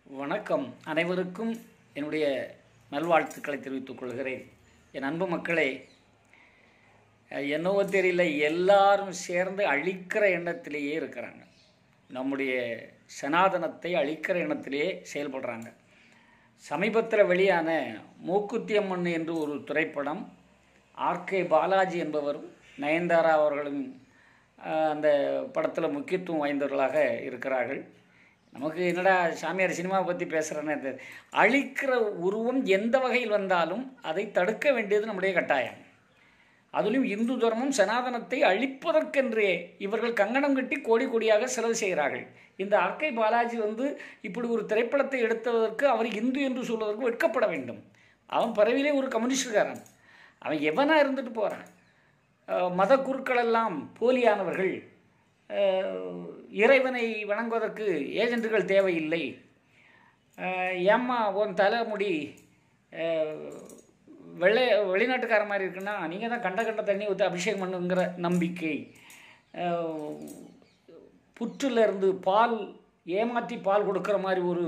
வணக்கம் அனைவருக்கும் என்னுடைய நல்வாழ்த்துக்களை தெரிவித்துக் கொள்கிறேன் என் அன்பு மக்களே அஹ், என்னவோ தெரியல எல்லாரும் சேர்ந்து அழிக்கிற எண்ணத்திலேயே இருக்கிறாங்க நம்முடைய சனாதனத்தை அழிக்கிற எண்ணத்திலேயே செயல்படுறாங்க சமீபத்தில் வெளியான மூக்குத்தியம்மன் என்று ஒரு திரைப்படம் ஆர்கே பாலாஜி என்பவரும் நயன்தாரா அவர்களும் அஹ், அந்த படத்தில் முக்கியத்துவம் வாய்ந்தவர்களாக இருக்கிறார்கள் நமக்கு என்னடா சாமியார் சினிமாவை பற்றி பேசுகிறேன்னு அழிக்கிற உருவம் எந்த வகையில் வந்தாலும் அதை தடுக்க வேண்டியது நம்முடைய கட்டாயம் அதிலும் இந்து தர்மம் சனாதனத்தை அழிப்பதற்கென்றே இவர்கள் கங்கணம் கட்டி கோடி கோடியாக செலவு செய்கிறார்கள் இந்த ஆர்கை பாலாஜி வந்து இப்படி ஒரு திரைப்படத்தை எடுத்ததற்கு அவர் இந்து என்று சொல்வதற்கு வெட்கப்பட வேண்டும் அவன் பறவையிலே ஒரு கம்யூனிஸ்டுக்காரன் அவன் எவனா இருந்துட்டு போகிறான் மத குருக்களெல்லாம் போலியானவர்கள் அஹ், இறைவனை வணங்குவதற்கு ஏஜென்ட்டுகள் தேவையில்லை அஹ், ஏம்மா உன் தலைமுடி அஹ், வெள்ளை வெளிநாட்டுக்கார மாதிரி இருக்குன்னா நீங்கள் தான் கண்ட கண்ட தண்ணி ஊற்றி அபிஷேகம் பண்ணுங்கிற நம்பிக்கை அஹ், புற்றுல இருந்து பால் ஏமாற்றி பால் கொடுக்குற மாதிரி ஒரு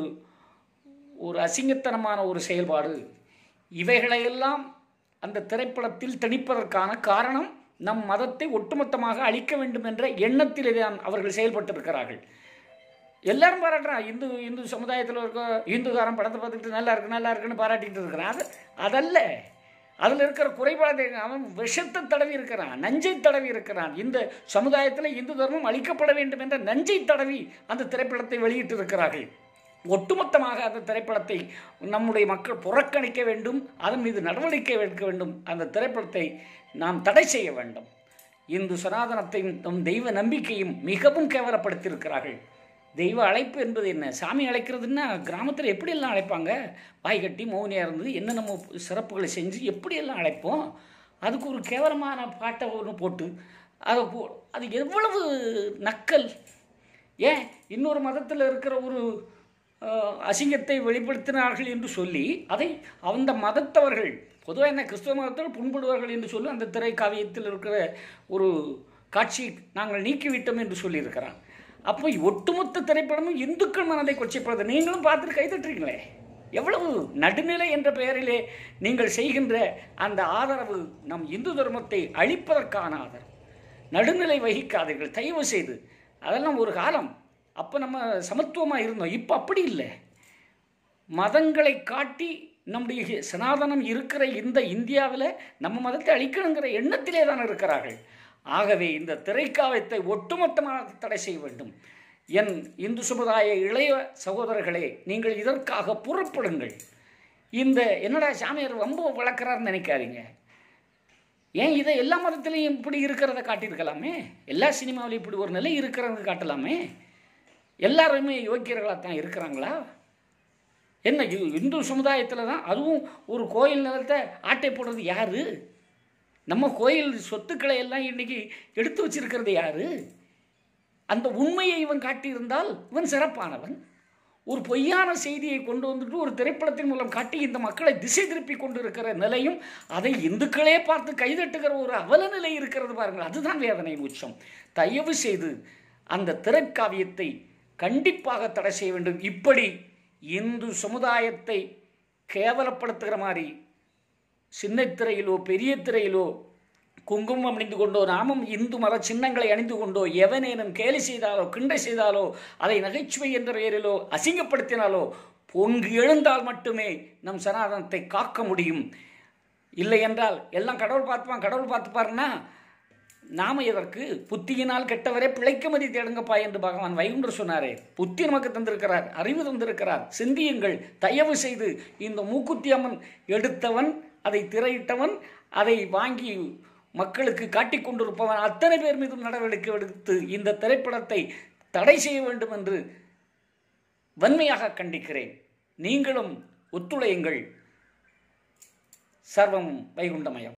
ஒரு அசிங்கத்தனமான ஒரு செயல்பாடு இவைகளையெல்லாம் அந்த திரைப்படத்தில் திணிப்பதற்கான காரணம் நம் மதத்தை ஒட்டுமொத்தமாக அழிக்க வேண்டும் என்ற எண்ணத்திலே தான் அவர்கள் செயல்பட்டிருக்கிறார்கள் எல்லாரும் பாராட்டுறான் இந்து இந்து சமுதாயத்தில் இருக்க இந்துக்காரன் படத்தை பார்த்துக்கிட்டு நல்லா இருக்கு நல்லா இருக்குன்னு பாராட்டிக்கிட்டு இருக்கிறான் அது அதல்ல அதில் இருக்கிற குறைபாடு அவன் விஷத்தை தடவி இருக்கிறான் நஞ்சை தடவி இருக்கிறான் இந்த சமுதாயத்தில் இந்து தர்மம் அழிக்கப்பட வேண்டும் என்ற நஞ்சை தடவி அந்த திரைப்படத்தை வெளியிட்டு இருக்கிறார்கள் ஒட்டுமொத்தமாக அந்த திரைப்படத்தை நம்முடைய மக்கள் புறக்கணிக்க வேண்டும் அதன் மீது நடவடிக்கை எடுக்க வேண்டும் அந்த திரைப்படத்தை நாம் தடை செய்ய வேண்டும் இந்து சனாதனத்தையும் நம் தெய்வ நம்பிக்கையும் மிகவும் கேவலப்படுத்தியிருக்கிறார்கள் தெய்வ அழைப்பு என்பது என்ன சாமி அழைக்கிறதுன்னா கிராமத்தில் எப்படியெல்லாம் அழைப்பாங்க வாய் கட்டி மௌனியாக இருந்து என்னென்ன சிறப்புகளை செஞ்சு எப்படியெல்லாம் அழைப்போம் அதுக்கு ஒரு கேவலமான பாட்டை ஒன்று போட்டு அதை போ அது எவ்வளவு நக்கல் ஏன் இன்னொரு மதத்தில் இருக்கிற ஒரு அஹ், அசிங்கத்தை வெளிப்படுத்தினார்கள் என்று சொல்லி அதை அந்த மதத்தவர்கள் பொதுவாக என்ன கிறிஸ்துவ மதத்தில் புண்படுவார்கள் என்று சொல்லி அந்த திரை காவியத்தில் இருக்கிற ஒரு காட்சி நாங்கள் நீக்கிவிட்டோம் என்று சொல்லியிருக்கிறான் அப்போ ஒட்டுமொத்த திரைப்படமும் இந்துக்கள் மனதை கொச்சைப்படுது நீங்களும் பார்த்துட்டு கைதட்டுறீங்களே எவ்வளவு நடுநிலை என்ற பெயரிலே நீங்கள் செய்கின்ற அந்த ஆதரவு நம் இந்து தர்மத்தை அழிப்பதற்கான ஆதரவு நடுநிலை வகிக்காதீர்கள் தயவு செய்து அதெல்லாம் ஒரு காலம் அப்போ நம்ம சமத்துவமாக இருந்தோம் இப்போ அப்படி இல்லை மதங்களை காட்டி நம்முடைய சனாதனம் இருக்கிற இந்த இந்தியாவில் நம்ம மதத்தை அழிக்கணுங்கிற எண்ணத்திலே தான் இருக்கிறார்கள் ஆகவே இந்த திரைக்காவத்தை ஒட்டுமொத்தமாக தடை செய்ய வேண்டும் என் இந்து சமுதாய இளைய சகோதரர்களே நீங்கள் இதற்காக புறப்படுங்கள் இந்த என்னடா சாமியார் ரொம்ப வளர்க்குறாருன்னு நினைக்காதீங்க ஏன் இதை எல்லா மதத்திலையும் இப்படி இருக்கிறத காட்டியிருக்கலாமே எல்லா சினிமாவிலையும் இப்படி ஒரு நிலை இருக்கிறத காட்டலாமே எல்லாருமே யோக்கியர்களாக தான் இருக்கிறாங்களா என்ன இது இந்து சமுதாயத்தில் தான் அதுவும் ஒரு கோயில் நிலத்தை ஆட்டை போடுறது யாரு நம்ம கோயில் சொத்துக்களை எல்லாம் இன்னைக்கு எடுத்து வச்சிருக்கிறது யாரு அந்த உண்மையை இவன் காட்டியிருந்தால் இவன் சிறப்பானவன் ஒரு பொய்யான செய்தியை கொண்டு வந்துட்டு ஒரு திரைப்படத்தின் மூலம் காட்டி இந்த மக்களை திசை திருப்பி கொண்டு இருக்கிற நிலையும் அதை இந்துக்களே பார்த்து கைதட்டுகிற ஒரு அவல நிலை இருக்கிறது பாருங்கள் அதுதான் வேதனையின் உச்சம் தயவு செய்து அந்த திரைக்காவியத்தை கண்டிப்பாக தடை செய்ய வேண்டும் இப்படி இந்து சமுதாயத்தை கேவலப்படுத்துகிற மாதிரி சின்ன திரையிலோ பெரிய திரையிலோ குங்குமம் அணிந்து கொண்டோ நாமும் இந்து மத சின்னங்களை அணிந்து கொண்டோ எவனேனும் கேலி செய்தாலோ கிண்டை செய்தாலோ அதை நகைச்சுவை என்ற பெயரிலோ அசிங்கப்படுத்தினாலோ பொங்கு எழுந்தால் மட்டுமே நம் சனாதனத்தை காக்க முடியும் இல்லை என்றால் எல்லாம் கடவுள் பார்த்துப்பான் கடவுள் பார்த்துப்பாருன்னா நாம எதற்கு புத்தியினால் கெட்டவரே பிழைக்க மதி தேடுங்கப்பா என்று பகவான் வைகுண்டர் சொன்னாரே புத்தி நமக்கு தந்திருக்கிறார் அறிவு தந்திருக்கிறார் சிந்தியுங்கள் தயவு செய்து இந்த மூக்குத்தி அம்மன் எடுத்தவன் அதை திரையிட்டவன் அதை வாங்கி மக்களுக்கு காட்டிக் கொண்டிருப்பவன் அத்தனை பேர் மீதும் நடவடிக்கை எடுத்து இந்த திரைப்படத்தை தடை செய்ய வேண்டும் என்று வன்மையாக கண்டிக்கிறேன் நீங்களும் ஒத்துழையுங்கள் சர்வம் வைகுண்டமயம்